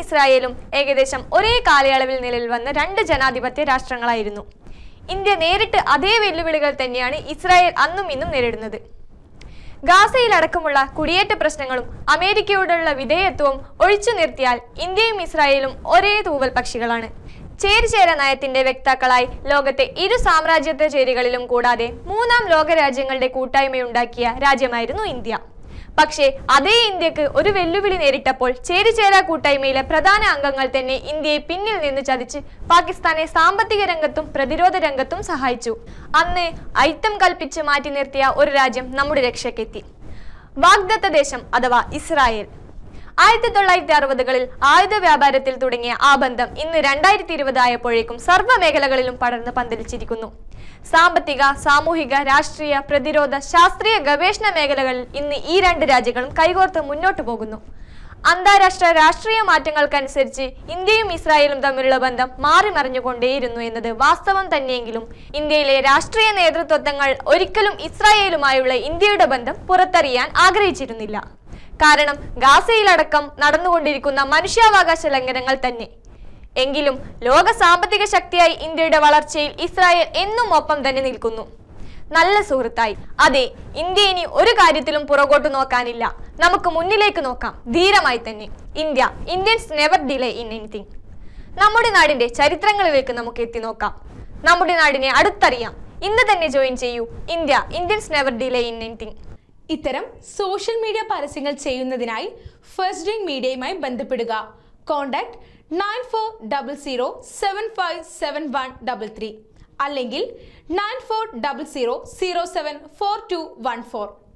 ഇസ്രായേലും ഏകദേശം ഒരേ കാലയളവിൽ നിലവിൽ വന്ന രണ്ട് ജനാധിപത്യ രാഷ്ട്രങ്ങളായിരുന്നു ഇന്ത്യ നേരിട്ട് അതേ വെല്ലുവിളികൾ തന്നെയാണ് ഇസ്രായേൽ അന്നും ഇന്നും നേരിടുന്നത് ഗാസയിലടക്കമുള്ള കുടിയേറ്റ പ്രശ്നങ്ങളും അമേരിക്കയോടുള്ള വിധേയത്വവും ഒഴിച്ചു നിർത്തിയാൽ ഇന്ത്യയും ഇസ്രായേലും ഒരേ തൂവൽ പക്ഷികളാണ് ചേരിചേര നയത്തിന്റെ വ്യക്താക്കളായി ലോകത്തെ ഇരു സാമ്രാജ്യത്വ ചേരികളിലും കൂടാതെ മൂന്നാം ലോകരാജ്യങ്ങളുടെ കൂട്ടായ്മയുണ്ടാക്കിയ രാജ്യമായിരുന്നു ഇന്ത്യ പക്ഷേ അതേ ഇന്ത്യക്ക് ഒരു വെല്ലുവിളി നേരിട്ടപ്പോൾ ചേരിചേരാ കൂട്ടായ്മയിലെ പ്രധാന അംഗങ്ങൾ തന്നെ ഇന്ത്യയെ പിന്നിൽ നിന്ന് ചതിച്ച് പാകിസ്ഥാനെ സാമ്പത്തിക രംഗത്തും പ്രതിരോധ രംഗത്തും സഹായിച്ചു അന്ന് ഐത്തം കൽപ്പിച്ച് മാറ്റി നിർത്തിയ ഒരു രാജ്യം നമ്മുടെ രക്ഷയ്ക്കെത്തി വാഗ്ദത്ത ദേശം അഥവാ ഇസ്രായേൽ ആയിരത്തി തൊള്ളായിരത്തി അറുപതുകളിൽ ആയുധ വ്യാപാരത്തിൽ തുടങ്ങിയ ആ ബന്ധം ഇന്ന് രണ്ടായിരത്തി ഇരുപത് ആയപ്പോഴേക്കും സർവ്വ മേഖലകളിലും പടർന്ന് പന്തലിച്ചിരിക്കുന്നു സാമ്പത്തിക സാമൂഹിക രാഷ്ട്രീയ പ്രതിരോധ ശാസ്ത്രീയ ഗവേഷണ മേഖലകളിൽ ഇന്ന് ഈ രണ്ട് രാജ്യങ്ങളും കൈകോർത്ത് മുന്നോട്ടു പോകുന്നു അന്താരാഷ്ട്ര രാഷ്ട്രീയ മാറ്റങ്ങൾക്കനുസരിച്ച് ഇന്ത്യയും ഇസ്രായേലും തമ്മിലുള്ള ബന്ധം മാറി മറിഞ്ഞുകൊണ്ടേയിരുന്നു എന്നത് വാസ്തവം തന്നെയെങ്കിലും ഇന്ത്യയിലെ രാഷ്ട്രീയ നേതൃത്വങ്ങൾ ഒരിക്കലും ഇസ്രായേലുമായുള്ള ഇന്ത്യയുടെ ബന്ധം പുറത്തറിയാൻ ആഗ്രഹിച്ചിരുന്നില്ല കാരണം ഗാസയിലടക്കം നടന്നുകൊണ്ടിരിക്കുന്ന മനുഷ്യാവകാശ ലംഘനങ്ങൾ തന്നെ എങ്കിലും ലോക സാമ്പത്തിക ശക്തിയായി ഇന്ത്യയുടെ വളർച്ചയിൽ ഇസ്രായേൽ എന്നും ഒപ്പം തന്നെ നിൽക്കുന്നു നല്ല സുഹൃത്തായി അതെ ഇന്ത്യ ഇനി ഒരു കാര്യത്തിലും പുറകോട്ട് നോക്കാനില്ല നമുക്ക് മുന്നിലേക്ക് നോക്കാം ധീരമായി തന്നെ India Indians never delay in anything നമ്മുടെ നാടിന്റെ ചരിത്രങ്ങളിലേക്ക് നമുക്ക് എത്തി നോക്കാം നമ്മുടെ നാടിനെ അടുത്തറിയാം ഇന്ന് തന്നെ ജോയിൻ ചെയ്യൂ India Indians never delay in anything ഇത്തരം സോഷ്യൽ മീഡിയ പരസ്യങ്ങൾ ചെയ്യുന്നതിനായി ഫസ്റ്റ് ഡ്രിങ്ക് മീഡിയയുമായി ബന്ധപ്പെടുക contact nine four double zero seven five seven one double three അല്ലെങ്കിൽ nine four double zero zero seven four two one four